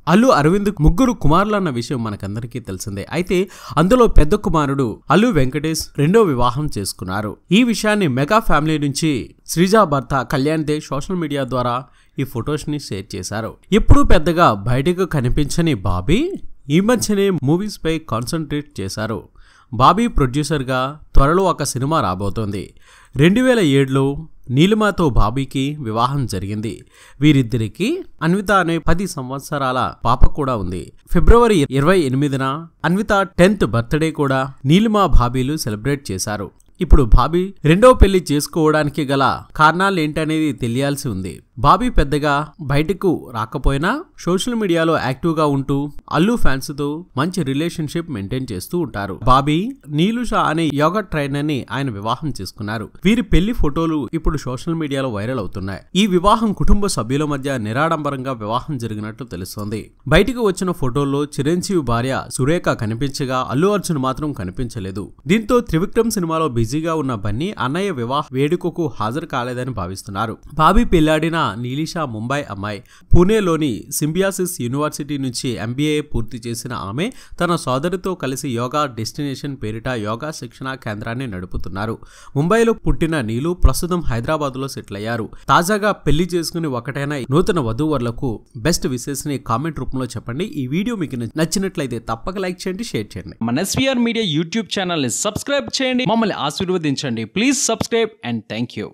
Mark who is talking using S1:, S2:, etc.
S1: అల్లు అరవింద్ ముగ్గురు కుమారులు అన్న విషయం మనకందరికీ తెలిసిందే అయితే అందులో పెద్ద కుమారుడు అల్లు వెంకటేష్ రెండో వివాహం చేసుకున్నారు ఈ విషయాన్ని మెగా ఫ్యామిలీ నుంచి శ్రీజా భర్త కళ్యాణ్ దే సోషల్ మీడియా ద్వారా ఈ ఫొటోస్ ని షేర్ చేశారు ఎప్పుడూ పెద్దగా బయటకు కనిపించని బాబీ ఈ మధ్యనే మూవీస్ పై కాన్సన్ట్రేట్ చేశారు బాబీ ప్రొడ్యూసర్గా త్వరలో ఒక సినిమా రాబోతోంది రెండు వేల ఏడులో నీలిమాతో బాబీకి వివాహం జరిగింది వీరిద్దరికి అన్విత అనే పది సంవత్సరాల పాప కూడా ఉంది ఫిబ్రవరి ఇరవై ఎనిమిదిన అన్విత టెన్త్ బర్త్డే కూడా నీలిమా బాబీలు సెలబ్రేట్ చేశారు ఇప్పుడు బాబీ రెండో పెళ్లి చేసుకోవడానికి గల కారణాలేంటనేది తెలియాల్సి ఉంది బాబీ పెద్దగా బయటకు రాకపోయినా సోషల్ మీడియాలో యాక్టివ్ గా ఉంటూ అల్లు ఫ్యాన్స్ తో మంచి రిలేషన్షిప్ మెయింటైన్ చేస్తూ ఉంటారు బాబీ నీలుషా అనే యోగా ట్రైనర్ ని ఆయన వివాహం చేసుకున్నారు వీరి పెళ్లి ఫోటోలు ఇప్పుడు సోషల్ మీడియాలో వైరల్ అవుతున్నాయి ఈ వివాహం కుటుంబ సభ్యుల మధ్య నిరాడంబరంగా వివాహం జరిగినట్లు తెలుస్తోంది బయటకు వచ్చిన ఫోటోల్లో చిరంజీవి భార్య సురేఖ కనిపించగా అల్లు అర్జున్ మాత్రం కనిపించలేదు దీంతో త్రివిక్రమ్ సినిమాలో బిజీగా ఉన్న బన్నీ అన్నయ్య వివాహ వేడుకకు హాజరు కాలేదని భావిస్తున్నారు బాబీ పెళ్లాడిన నీలిషా ముంబై అమ్మాయి పూణేలోని సింబియాసిస్ యూనివర్సిటీ నుంచి ఎంబీఏ పూర్తి చేసిన ఆమె తన సోదరితో కలిసి యోగా డెస్టినేషన్ పేరిట యోగా శిక్షణ కేంద్రాన్ని నడుపుతున్నారు ముంబైలో పుట్టిన నీలు ప్రస్తుతం హైదరాబాద్ లో సెటిల్ అయ్యారు తాజాగా పెళ్లి చేసుకుని ఒకటైన నూతన వధూవరులకు బెస్ట్ విషెస్ ని కామెంట్ రూపంలో చెప్పండి ఈ వీడియో మీకు నచ్చినట్లయితే తప్పక లైక్ చేయండి షేర్ చేయండి
S2: మన ఎస్వీఆర్ మీడియా యూట్యూబ్ ఛానల్ని సబ్స్క్రైబ్ చేయండి మమ్మల్ని ఆశీర్వదించండి please subscribe and thank you